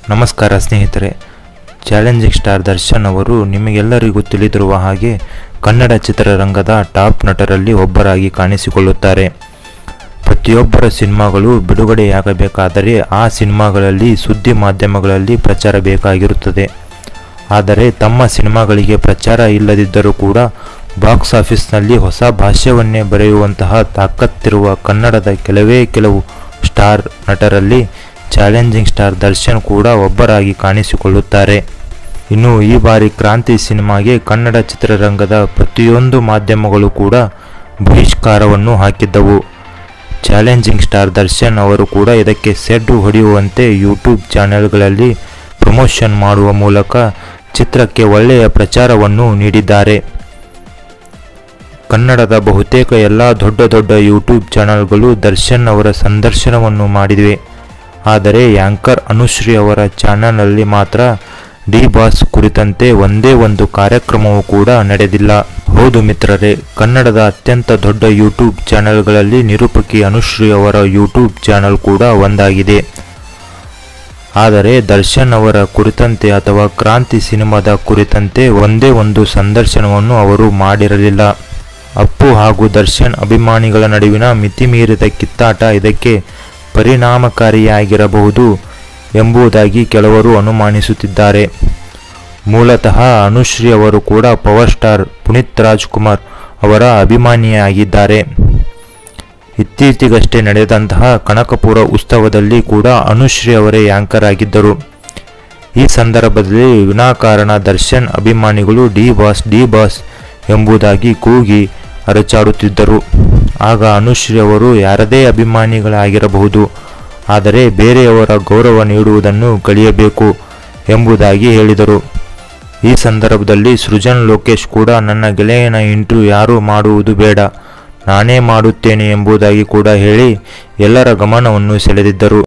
ನಮಸ್ಕಾರ ಸ್ನೇಹಿತರೆ challenging star Darshan ಅವರು ನಿಮಗೆಲ್ಲರಿಗೂ ತಿಳಿದಿರುವ ಹಾಗೆ ಕನ್ನಡ ಚಿತ್ರರಂಗದ ಟಾಪ್ ನಟರಲ್ಲಿ ಒಬ್ಬರಾಗಿ ಕಾಣಿಸಿಕೊಳ್ಳುತ್ತಾರೆ ಪ್ರತಿಯೊಬ್ಬರ ಸಿನಿಮಾಗಳು ಬಿಡುಗಡೆಯಾಗಬೇಕಾದರೆ ಆ ಸಿನಿಮಾಗಳಲ್ಲಿ ಸುದ್ದಿ ಮಾಧ್ಯಮಗಳಲ್ಲಿ ಪ್ರಚಾರ ಬೇಕಾಗಿರುತ್ತದೆ ಆದರೆ ತಮ್ಮ ಸಿನಿಮಾಗಳಿಗೆ ಪ್ರಚಾರ ಇಲ್ಲದಿದ್ದರೂ ಕೂಡ ಬಾಕ್ಸ್ ಆಫೀಸ್ನಲ್ಲಿ ಹೊಸ ಭಾಷ್ಯವನ್ನೇ ಬರೆಯುವಂತಹ ತಾಕತ್ತಿರುವ ಕನ್ನಡದ ಕೆಲವೇ ಕೆಲವು ಸ್ಟಾರ್ ನಟರಲ್ಲಿ ಚಾಲೆಂಜಿಂಗ್ ಸ್ಟಾರ್ ದರ್ಶನ್ ಕೂಡ ಒಬ್ಬರಾಗಿ ಕಾಣಿಸಿಕೊಳ್ಳುತ್ತಾರೆ ಇನ್ನು ಈ ಬಾರಿ ಕ್ರಾಂತಿ ಸಿನಿಮಾಗೆ ಕನ್ನಡ ಚಿತ್ರರಂಗದ ಪ್ರತಿಯೊಂದು ಮಾಧ್ಯಮಗಳು ಕೂಡ ಬಹಿಷ್ಕಾರವನ್ನು ಹಾಕಿದ್ದವು ಚಾಲೆಂಜಿಂಗ್ ಸ್ಟಾರ್ ದರ್ಶನ್ ಅವರು ಕೂಡ ಇದಕ್ಕೆ ಸೆಡ್ಡು ಹೊಡೆಯುವಂತೆ ಯೂಟ್ಯೂಬ್ ಚಾನೆಲ್ಗಳಲ್ಲಿ ಪ್ರಮೋಷನ್ ಮಾಡುವ ಮೂಲಕ ಚಿತ್ರಕ್ಕೆ ಒಳ್ಳೆಯ ಪ್ರಚಾರವನ್ನು ನೀಡಿದ್ದಾರೆ ಕನ್ನಡದ ಬಹುತೇಕ ಎಲ್ಲ ದೊಡ್ಡ ದೊಡ್ಡ ಯೂಟ್ಯೂಬ್ ಚಾನೆಲ್ಗಳು ದರ್ಶನ್ ಅವರ ಸಂದರ್ಶನವನ್ನು ಮಾಡಿವೆ ಆದರೆ ಯಾಂಕರ್ ಅನುಶ್ರೀ ಅವರ ಚಾನಲ್ನಲ್ಲಿ ಮಾತ್ರ ಡಿ ಬಾಸ್ ಕುರಿತಂತೆ ಒಂದೇ ಒಂದು ಕಾರ್ಯಕ್ರಮವೂ ಕೂಡ ನಡೆದಿಲ್ಲ ಹೌದು ಮಿತ್ರರೇ ಕನ್ನಡದ ಅತ್ಯಂತ ದೊಡ್ಡ ಯೂಟ್ಯೂಬ್ ಚಾನೆಲ್ಗಳಲ್ಲಿ ನಿರೂಪಕಿ ಅನುಶ್ರೀ ಅವರ ಯೂಟ್ಯೂಬ್ ಚಾನೆಲ್ ಕೂಡ ಒಂದಾಗಿದೆ ಆದರೆ ದರ್ಶನ್ ಅವರ ಕುರಿತಂತೆ ಅಥವಾ ಕ್ರಾಂತಿ ಸಿನಿಮಾದ ಕುರಿತಂತೆ ಒಂದೇ ಒಂದು ಸಂದರ್ಶನವನ್ನು ಅವರು ಮಾಡಿರಲಿಲ್ಲ ಅಪ್ಪು ಹಾಗೂ ದರ್ಶನ್ ಅಭಿಮಾನಿಗಳ ನಡುವಿನ ಮಿತಿಮೀರಿದ ಕಿತ್ತಾಟ ಇದಕ್ಕೆ ಪರಿಣಾಮಕಾರಿಯಾಗಿರಬಹುದು ಎಂಬುದಾಗಿ ಕೆಲವರು ಅನುಮಾನಿಸುತ್ತಿದ್ದಾರೆ ಮೂಲತಃ ಅನುಶ್ರೀ ಅವರು ಕೂಡ ಪವರ್ ಸ್ಟಾರ್ ಪುನೀತ್ ರಾಜ್ಕುಮಾರ್ ಅವರ ಅಭಿಮಾನಿಯಾಗಿದ್ದಾರೆ ಇತ್ತೀಚೆಗಷ್ಟೇ ನಡೆದಂತಹ ಕನಕಪುರ ಉತ್ಸವದಲ್ಲಿ ಕೂಡ ಅನುಶ್ರೀ ಅವರೇ ಆ್ಯಂಕರ್ ಆಗಿದ್ದರು ಈ ಸಂದರ್ಭದಲ್ಲಿ ವಿನಾಕಾರಣ ದರ್ಶನ್ ಅಭಿಮಾನಿಗಳು ಡಿ ಬಾಸ್ ಡಿ ಬಾಸ್ ಎಂಬುದಾಗಿ ಕೂಗಿ ಅರಚಾಡುತ್ತಿದ್ದರು ಆಗ ಅನುಶ್ರೀ ಅವರು ಯಾರದೇ ಅಭಿಮಾನಿಗಳಾಗಿರಬಹುದು ಆದರೆ ಬೇರೆಯವರ ಗೌರವ ನೀಡುವುದನ್ನು ಕಲಿಯಬೇಕು ಎಂಬುದಾಗಿ ಹೇಳಿದರು ಈ ಸಂದರ್ಭದಲ್ಲಿ ಸೃಜನ್ ಲೋಕೇಶ್ ಕೂಡ ನನ್ನ ಗೆಳೆಯನ ಇಂಟರ್ವ್ಯೂ ಯಾರೂ ಮಾಡುವುದು ಬೇಡ ನಾನೇ ಮಾಡುತ್ತೇನೆ ಎಂಬುದಾಗಿ ಕೂಡ ಹೇಳಿ ಎಲ್ಲರ ಗಮನವನ್ನು ಸೆಳೆದಿದ್ದರು